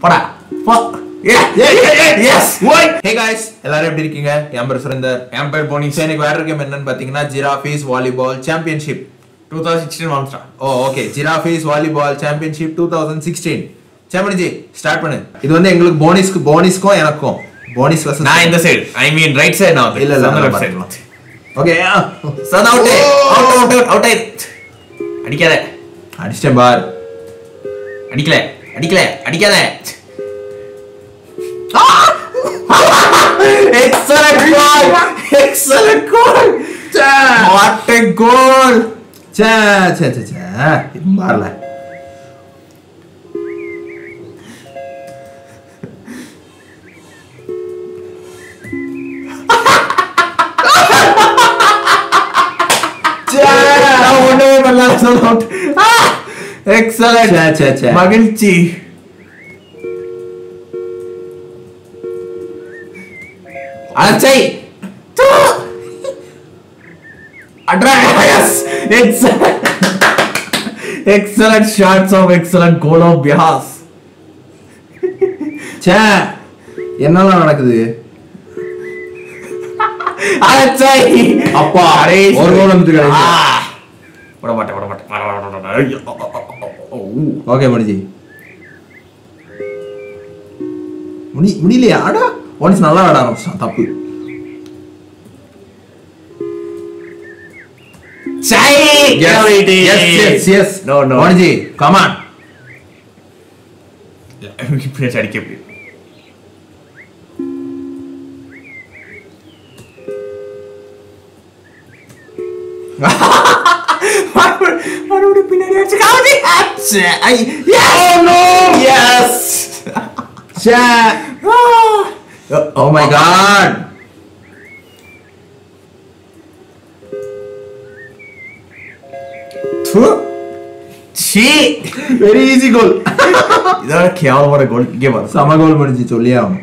போடா போ Yes. Hey guys எல்லாரும் எப்படி இருக்கீங்க என் பேர் சுரேந்தர் என் பேர் போனி எனக்கு வேற கேம் என்னன்னு பாத்தீங்கன்னா giraffes volleyball championship two thousand sixteen வந்துட்டான் oh okay giraffes volleyball championship two thousand sixteen சாம்பியன்ஜி ஸ்டார்ட் பண்ணு இது வந்து எங்களுக்கு போனிஸ்க்கு போனிஸ்க்கும் எனக்கும் போனிஸ் வசதி நான் இந்த side I mean right side நான் இல்ல, இல்ல, நான் லெஃப்ட் சைடு பார்த்துக்கலாம். Okay son out out out out out ஆயிரு அடிக்காத அடிச்சிட்டேன் பார் அடிக்கல அடிக்கல அடிக்காத excellent goal excellent goal what a goal சே சே சே சே பாரல ஒண்ணுமே பண்ணல சொல் அவுட் எக்ஸலன்ட் சே சே சே மகிழ்ச்சி அச்சை Yes! Excellent! excellent shots of excellent goal of Bihas. சே என்னெல்லாம் நடக்குது அடச்சை! அப்பா, அரே, ஒரு goal வந்துட்டு ஆ. கிடையாது. விட மாட்டேன், விட மாட்டேன். வர, வர, வர, வர. ஐயோ, ஓ, ஓ, ஓ, ஓ, ஓ. ஓகே முடிஞ்சு முடி முடியலையா அடா ஒன்ஸ் நல்லா விட ஆரம்பிச்சான் தப்பு சை! It is. Yes yes yes No, no. மணிஜி கமான் இப்படி வச்சு அடிக்க முடியும். மறுபடியும் மறுபடியும் பின்னாடி அடிச்சு காவதி. அச்சே. ஐ, yes! Yes! சே Ah. ஓ மை காட் து. சீ. வெரி ஈஸி கோல் இதோட கேவலமான கோல் இங்கே வரும் சம கோல் முடிஞ்சு சொல்லியே ஆகணும்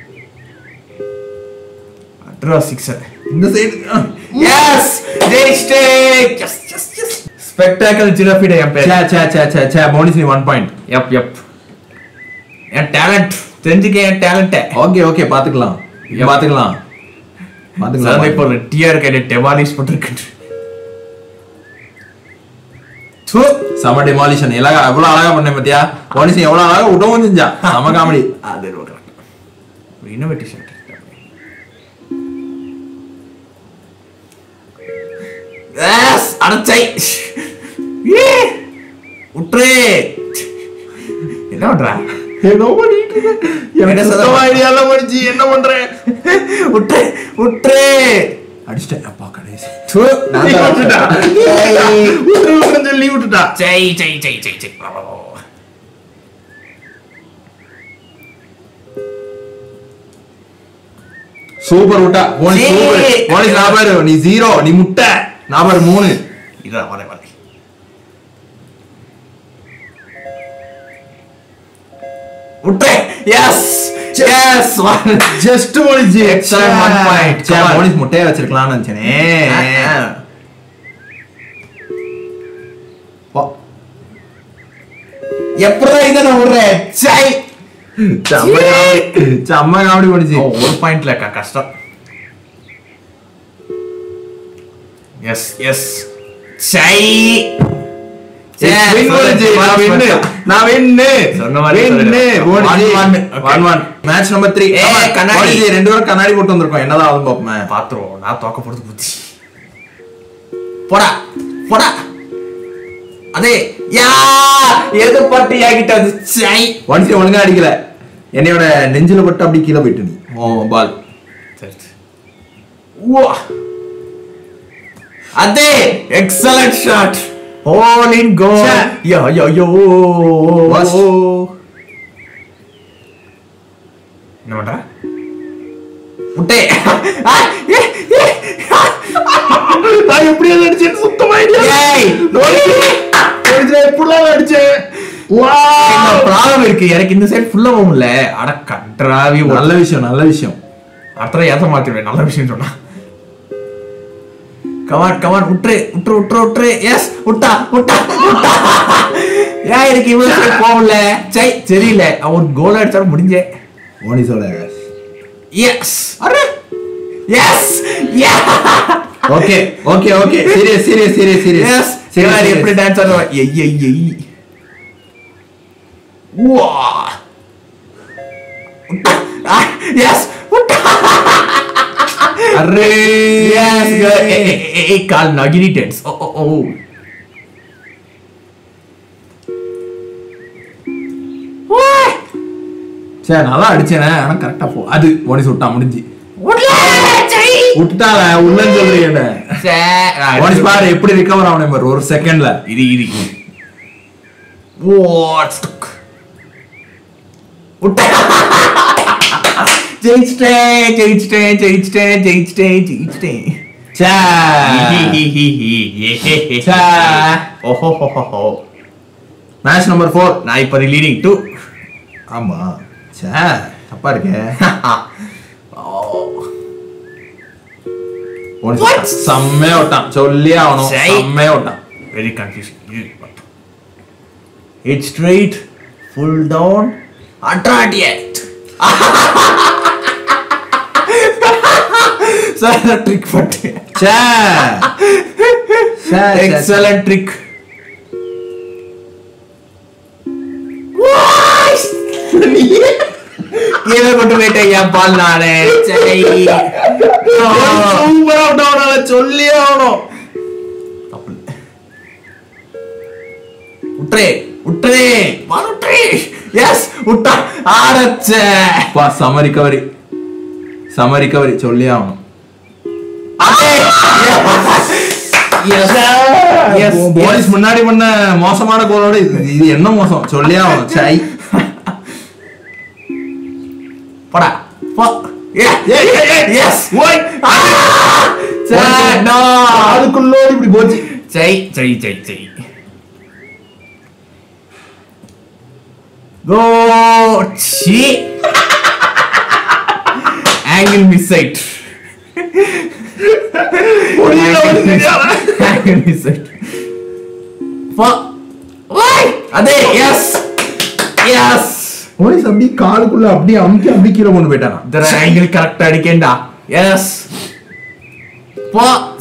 அட்ரா சிக்ஸர் இந்த சைடு எஸ் ஜெயிச்சிட்டேன் எஸ் எஸ் எஸ் ஸ்பெக்டாக்கல் ஜிராஃபிட என் பேர் சே சே சே சே சே போனிஸ் நீ ஒன் பாயிண்ட் எப் எப் என் டேலண்ட் தெரிஞ்சுக்க என் டேலண்ட்டை ஓகே ஓகே பாத்துக்கலாம் பாத்துக்கலாம் சார் இப்போ பாத்துக்கலாம் ஒரு டிஆர் கைட டெமாலிஷ் பண்ணிருக்கு து. சம டெமாலிஷன் எல்லாம் எவ்வளவு அழகா பண்ணேன் பாத்தியா போனிஸ் எவ்வளவு அழகா விடவும் செஞ்சா சம காமெடி அது ஒரு இன்னோவேட்டிவ் எஸ் அடச்சை ஏ உட்ரே என்ன பண்ற ஏதோ பண்ணிட்டு இருக்க. எனக்கு என்ன சொல்ல? சுத்தமா idea இல்ல மனுஜி, என்ன பண்றேன் உட்ரே உட்ரே அடிச்சிட்டேன் அப்பா கடைசி து. நான் தான் விட்டுட்டா. விட்டு விட்டுன்னு சொல்லி விட்டுட்டா ஜெய் ஜெய் ஜெய் ஜெய் ஜெய் சூப்பர் விட்டா போனிஸ் சீ. சூப்பர் போனிஸ் நான் பாரு நீ ஜீரோ நீ முட்டை நான் பாரு மூணு இதான் வரேன் வரேன் உட்ரே எஸ் எஸ் ஒன் ஜஸ்ட் போனிஸ் Excellent, one point. சே Come on. போனிஸ் முட்டையை வச்சிருக்கலாம்னு நினைச்சேனே போ. எப்படிதான் இதை நான் விடுறேன் சை செம்ம காமெடி. செம்ம காமெடி போனிச்சு ஒரு பாயிண்ட்ல அக்கா கஷ்டம் எஸ் எஸ் சை win போனிச்சு. நான் win. நான் win. சொன்ன மாதிரி Win. சொல்லிடு. போனிச்சு. One, one. Okay. One, one. Match number three. ஏய், Come on. கண்ணாடி. போனிச்சு, ரெண்டு பேரும் கண்ணாடி போட்டு வந்திருக்கோம் என்னதான் ஆகும் பாப்போமே பாத்துருவோம் நான் தோக்க போறது புத்தி போடா போடா அதே யா எது பட்டு என்கிட்ட வந்து சை ஒன்ஸ் ஒழுங்கா அடிக்கல என்னையோட நெஞ்சில பட்டு அப்படி கீழே போயிட்டு நீ ஓ பால் சரி வா அதே excellent shot all in goal ச்சே. யோ யோ யோ Was. என்ன பண்ற முட்டை ஆ, ஏ, ஏ. நான் எப்படி அடிச்சேன் சுத்தமா ஏய். எப்படிலாம் அடிச்சேன் என்ன ப்ராப்ளம் இருக்கு எனக்கு இந்த சைடு ஃபுல்லா போக முடியல அட கன்றாவி நல்ல விஷயம் நல்ல விஷயம் அத்தனை ஏத்த மாத்திடுவேன் நல்ல விஷயம் சொன்னா கமான் கமான் உட்ரு உட்ரு உட்ரு உட்ரு எஸ் உட்டா உட்டா உட்டா ஏன் எனக்கு இவ்வளவு சைடு போகல சை தெரியல அவன் கோல் அடிச்சாலும் முடிஞ்சே போனிஸோட எஸ் அரே yes okay okay okay serious serious serious yes serious எப்படி டான்ஸ் ஆடுவான் எய் எய் எய் வா எஸ் அரே Yes, good. Hey, hey, hey, hey, calm now. Give me tense. Oh, oh, oh. சரி நல்லா அடிச்சேனே ஆனா கரெக்டா போ அது போனிஸ் விட்டா முடிஞ்சு விட்டுட்டால உள்ளன்னு சொல்றீங்க என்ன போனிஸ் பாரு எப்படி ரிகவர் ஆகணும் பாரு ஒரு செகண்ட்ல இது இது வாட்ஸ் ஜெயிச்சிட்டேன் ஜெயிச்சிட்டேன் ஜெயிச்சிட்டேன் ஜெயிச்சிட்டேன் ஜெயிச்சிட்டேன் சே சே. ஓஹோ மேட்ச் நம்பர் ஃபோர் நான் இப்போ லீடிங் டூ ஆமா சே தப்பா இருக்கே போனிஸ் What? செம்மையா விட்டான் சொல்லியே ஆகணும் சரி. செம்மையா விட்டான் very confusing. Head straight, full down, attracted. Sir, trick பட்டு சே சே எக்ஸலண்ட் ட்ரிக் கீழே கொண்டு போயிட்டேன் என் பால் நானே சரி சூப்பரா விட்டான் சொல்லியே ஆகணும் தப்பு இல்ல. உட்ரே உட்ரே பால் உட்ரே எஸ் உட்டா ஆரச்ச பா சம ரிகவரி சம ரிகவரி சொல்லியே ஆகணும் போலீஸ் முன்னாடி பண்ண மோசமான கோலோட இது இது என்ன மோசம் சொல்லியே ஆகணும் சை போடா போ எஸ் ஓய் நோ அதுக்குள்ளோடு இப்படி போச்சு ஜெய் ஜெய் ஜெய் ஜெய் கோ சி ஆங்கிள் மிஸ் ஆயிட்டு ஆங்கிள் மிஸ் ஆயிட்டு போ ஓய் அதே எஸ் எஸ் போலீஸ் அப்படியே காலுக்குள்ள அப்படியே அமுக்கி அப்படி கீழே கொண்டு போயிட்டானா ಇದರ ಆಂಗಲ್ ಕರೆಕ್ಟ್ ಅಡಿಕೆಂಡ ಎಸ್ ಪೋ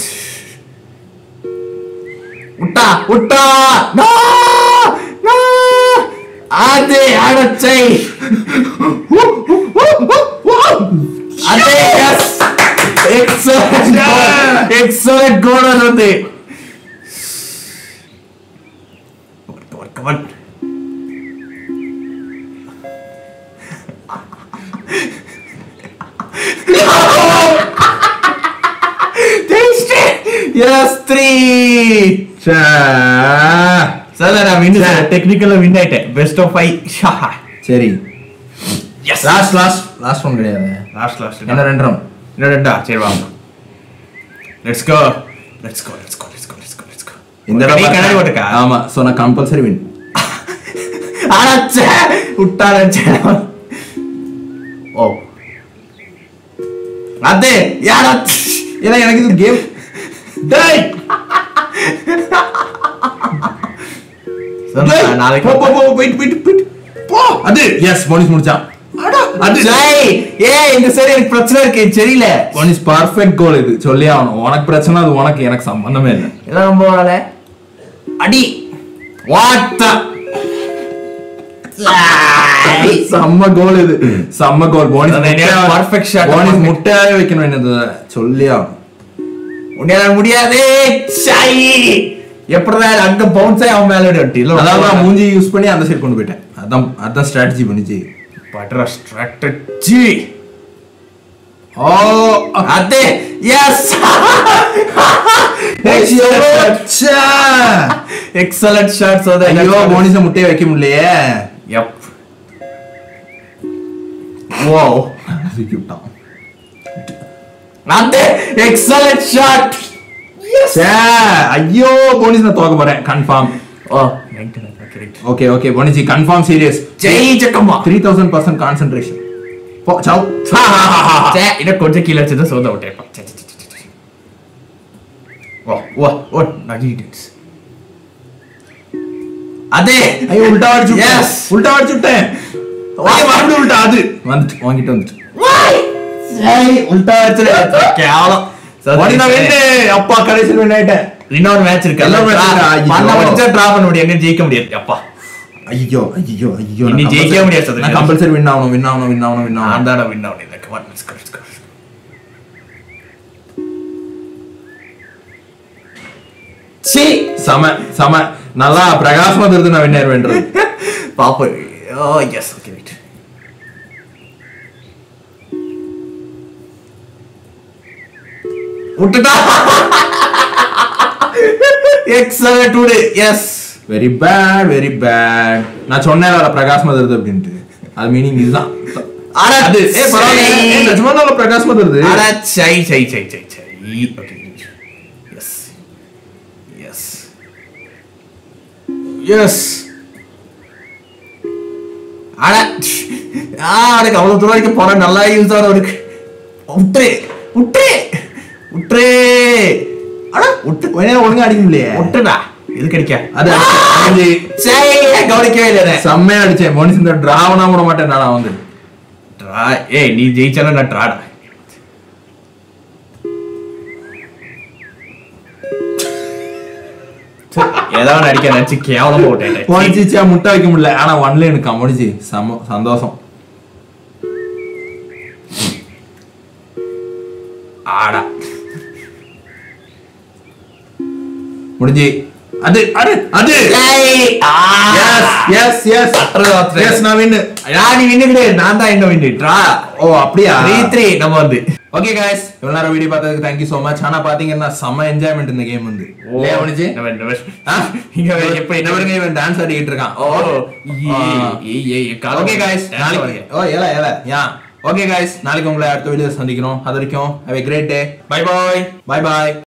ಉಟ್ಟ ಉಟ್ಟ ನೋ ನೋ ಅದೇ ಆಡಚ್ಚೈ ಅದೇ ಎಸ್ ಎಕ್ಸಲೆಂಟ್ ಎಕ್ಸಲೆಂಟ್ ಗೋಲ್ ಅನ್ನೋದು ಕಮನ್ ಕಮನ್ எஸ் த்ரீ ச்சே. சார் நான் வின் டெக்னிக்கலா வின் ஆயிட்டேன் பெஸ்ட் ஆஃப் ஃபைவ் சரி yes last last last one கிடையாது லாஸ்ட் லாஸ்ட் என்ன ரெண்டு ரவுண்ட் இன்னும் ரெண்டா சரி வாங்க let's go let's go let's go let's go let's go let's go இந்த நீ கண்ணாடி போட்டுக்கா ஆமா சோ நான் கம்பல்சரி வின் அடச்சே விட்டாரச்சே ஓ அதே யாரா ஏன்னா எனக்கு இது கேம் டேய் நாளைக்கு போ போ போ போயிட்டு போயிட்டு போயிட்டு போ அது எஸ் போனிஸ் முடிச்சான் அது ஜெய் ஏ இந்த சைடு எனக்கு பிரச்சனை இருக்கு தெரியல போனிஸ் பர்ஃபெக்ட் கோல் இது சொல்லி ஆகணும் உனக்கு பிரச்சனை அது உனக்கு எனக்கு சம்பந்தமே இல்லை எல்லாம் ரொம்ப வரல அடி வாட் செம்ம கோல் இது செம்ம கோல் போனிஸ் அது என்ன முட்டையா- perfect shot. போனிஸ் முட்டையாவே வைக்கணும் என்னது சொல்லி ஆகணும் உன்னால முடியாது சை எப்படிதான் அங்க பவுன்ஸ் ஆகி அவன் மேல விட்டு அதாவது நான் மூஞ்சி யூஸ் பண்ணி அந்த சைடு கொண்டு போயிட்டேன் அதான் அதான் ஸ்ட்ராட்டஜி பண்ணிச்சு பட்ர ஸ்ட்ராட்டஜி ஓ அதே yes excellent shot so that ஐயோ போனிஸ முட்டையை வைக்க முடியலையே யப் வோ தூக்கி விட்டான் அதே எக்ஸலன்ட் ஷாட் ச்சே, ஐயோ போனிஸ் நான் தோக்க போறேன் confirm oh right correct okay okay போனிஜி கன்ஃபார்ம் சீரியஸ் ஜெய் Jakkamma three thousand percent concentration போ சாவ் ಛೇ, ಇನ್ನ ಕೊಂಚ ಕೀಲ ಹಚ್ಚಿದ್ರೆ ಸೋದ ಹೊಟ್ಟೆಪ್ಪ ಛೆ, ಛೆ, ಛೆ, ಛೆ, ಛೆ. ಓ ಓ ಓ ನಗಿ ಡಿಟ್ಸ್ அதே ஐயோ உல்டா அடிச்சு விட்டேன். Yes. உல்டா அடிச்சு விட்டேன் ஐயோ, மறுபடியும் உல்டா அது வந்துட்டு வாங்கிட்டு வந்துட்டு ஏய், உல்டா அடிச்சு கேவலம் உடனே நான் win. அப்பா கடைசியில் win ஆயிட்டேன் இன்னொரு மேட்ச் இருக்கு இன்னொரு match இருக்கா? ஐயோ. பண்ண முடிஞ்சா டிரா பண்ண முடியும் எங்க ஜெயிக்க முடியாது அப்பா ஐயோ ஐயோ ஐயோ இனி ஜெயிக்கவே முடியாது சதுரங்க. நான் கம்பல்சரி வின் ஆகணும் வின் ஆகணும் வின் ஆகணும் வின் நான் ஆகணும் தான் வின் ஆகணும் come on let's go let's go சி சம சம நல்லா பிரகாசமா தெரியுது நான் வின் ஆயிருவேன்றது பாப்போம் ஓ எஸ் ஓகே வெயிட் விட்டுட்டா excellent today yes very bad very bad நான் சொன்னேன் வேற பிரகாசமா தெரியுது அப்படின்ட்டு அது மீனிங் இதுதான் அட, அது ஏ பரவாயில்ல ஏ, நிஜமா நல்லா பிரகாசமா தெரியுது அட சை சை சை சை சை ஓகே எஸ் எஸ் எஸ் அட ஆ எனக்கு அவ்வளவு தூரம் வரைக்கும் போறேன் நல்லா யூஸ் ஆகும் அவருக்கு விட்டுரு விட்டுரு விட்டுரு அட விட்டு உடனே ஒழுங்கா அடிக்க முடியலையே விட்டுடா இது கிடைக்க அது அடிச்சு சை கவனிக்கவே இல்லை செம்மையா அடிச்சேன் மனுஷன் இந்த டிராவனா விட மாட்டேன் நான் வந்து ட்ரா ஏய் நீ ஜெயிச்சாலும் நான் ட்ராடா ஏதாவது அடிக்க நினைச்சு கேவலமா விட்டேன் போனிச்சிச்சா முட்டை வைக்க முடியல ஆனா ஒன்ல எனக்கு கம்முடிச்சு சம சந்தோஷம் ஆடா முடிஞ்சு அது அது அது எஸ் எஸ் எஸ் எஸ் நான் வின்னு நீ வின்னு நான் தான் என்ன வின்னு ட்ரா ஓ அப்படியா த்ரீ த்ரீ நம்ம வந்து ஓகே गाइस இவ்வளவு நேரம் வீடியோ பார்த்ததுக்கு தேங்க்யூ so மச் ஆனா பாத்தீங்கன்னா செம்ம என்ஜாய்மெண்ட் இந்த கேம் வந்து இல்லையா முடிஞ்சு நம்ம இந்த ஆ? இங்க எப்படி எப்படி என்ன பாருங்க இவன் டான்ஸ் ஆடிட்டு இருக்கான் ஓ ஓகே गाइस நாளைக்கு ஓ ஏல ஏல யா ஓகே गाइस நாளைக்கு உங்களை அடுத்த வீடியோ சந்திக்கிறோம் அது வரைக்கும் have a great day bye bye bye by